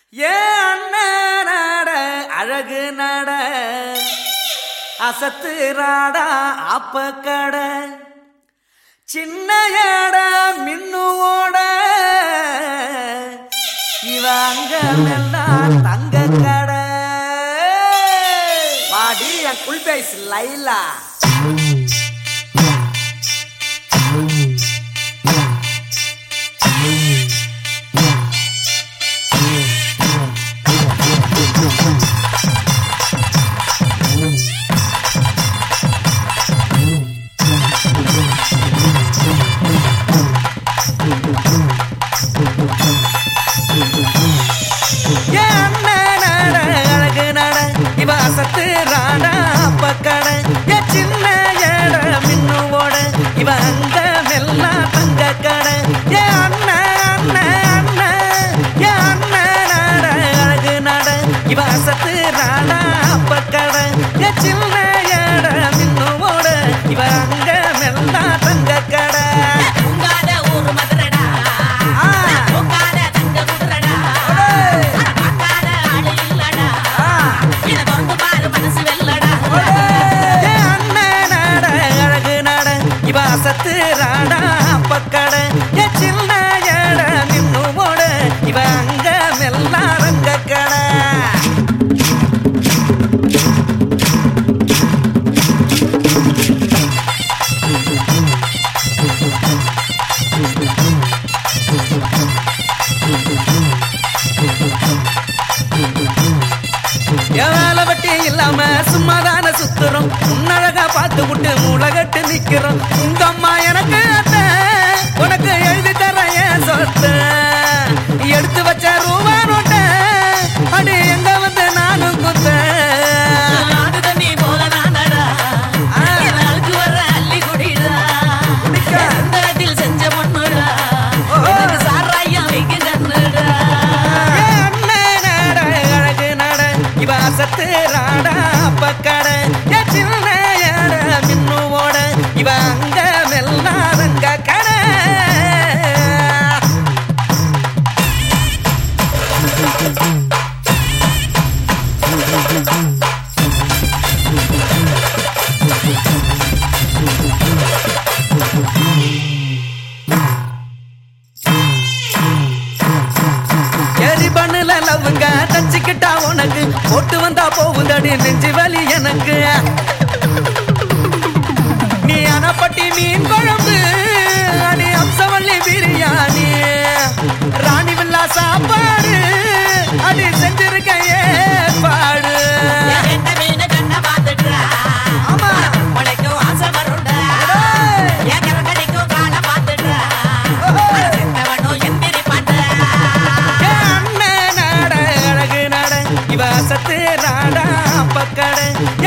ஏ அண்ணன் நட அழகு நட அசத்து ராடா அப்ப கடை சின்ன எட மின்னுவோட இவங்க எல்லாம் தங்க கடை வாடி என் குல் பேஸ் லைலா ஏன் அண்ணன் நட அழகு நட இவ அசத்து ராடா அப்ப கடை ஏ சின்ன எட மின்னுவோட இவ அங்க மெல்லாம் தங்க கடை ஏ அண்ணன் அண்ணன் அண்ணன் ஏ அண்ணன் நட அழகு நட இவ அசத்து ராடா அப்ப கடை ஏ சின்ன எட மின்னுவோட இவ அங்க மெல்லாம் தங்க கடை உங்காத ஊரு மதுரடா ஆ. உங்காத தங்க குதிரடா பார்க்காத ஆளு இல்லடா ஆ. இத திறந்து பாரு மனசு வெல்லடா ஏ அண்ணன் நட அழகு நட இவ அசத்து ராடா பக்கட ஏ சின்ன எட நின்னு போட இவ அங்க மெல்லாரங்க கடை என் வேலை வெட்டி இல்லாம சும்மாதான சுத்துறோம் உன்னழகா பார்த்து விட்டு முளகட்டு நிக்கிறோம் உங்க அம்மா எனக்கு அத்தை உனக்கு எழுதி தர என் சொத்து எடுத்து வச்ச ரூபா நோட்ட அடி எங்க வந்து நானும் குத்தேன் ஆடு தண்ணி போல நானடா ஆ. நாளுக்கு வர அள்ளி குடிடா குடிக்க. எந்தரத்தில் செஞ்ச பொண்ணுடா ஓஹோ. எனக்கு சாராயம் வைக்க கண்ணுடா ஏ அண்ணன் நட அழகு நட இவ அசத்து ராடா பக்கட ஏ சின்ன எட மின்னுவோட இவ அங்க மெல்லாரங்க கடை எரிபண்ணுல லவ்வுங்க தச்சுக்கிட்டா உனக்கு போட்டு வந்தா போகுதடி நெஞ்சு வலி எனக்கு நீ அனப்பட்டி மீன் குழம்பு அடி அம்சவல்லி பிரியாணி ராணி வில்லா சாப்பாடு அடி செஞ்சிருக்க ஏற்பாடு எந்த மீனு கண்ண பாத்துட்டா ஆமா. உனக்கும் ஆசை வருண்டா ஏக்கர கடிக்கும் கால பாத்துட்டா ஓஹோ. செத்தவனும் எந்திரி பாட்டா ஏ அண்ணன் நட அழகு நட இவ சத்து நாடா பக்கட